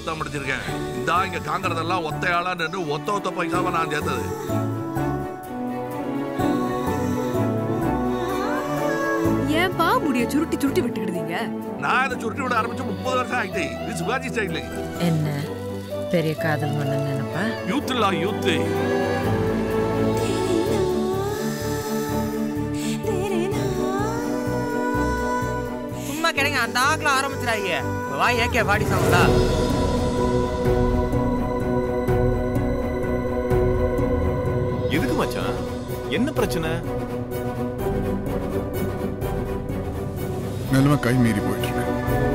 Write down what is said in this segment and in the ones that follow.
தான் முடிச்சிருக்கேன் இந்த இங்க காங்கறதெல்லாம் ஒத்தையாளா நின்று ஒத்த ஒத்த பைசாவை நான் சேர்த்தது ஏன்பா முடிய சுருட்டி சுருட்டி விட்டுக்கிடுதீங்க நான் இதை சுருட்டி விட ஆரம்பிச்சு முப்பது வருஷம் ஆகிட்டு இது சிவாஜி ஸ்டைலு என்ன பெரிய காதல் மன்ன நினைப்பா யூத் இல்லா யூத்து சும்மா கிடைங்க அந்த ஆக்கில் ஆரம்பிச்சிடாதீங்க உங்க வாய் ஏகே பாடி சாங்களா எதுக்கு மச்சான் என்ன பிரச்சனை நிலைமை கை மீறி போயிட்டு இருக்கு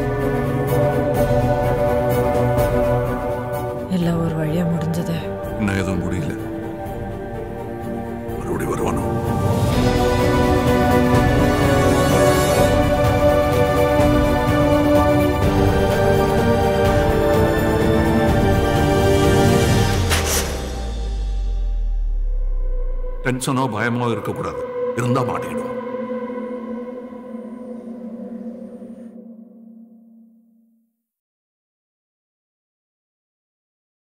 எல்லாம் ஒரு வழியா முடிஞ்சது இன்னும் எதுவும் முடியல மறுபடியும் வருவானோ டென்ஷனோ பயமோ இருக்கக்கூடாது இருந்தா மாட்டிக்கிடும்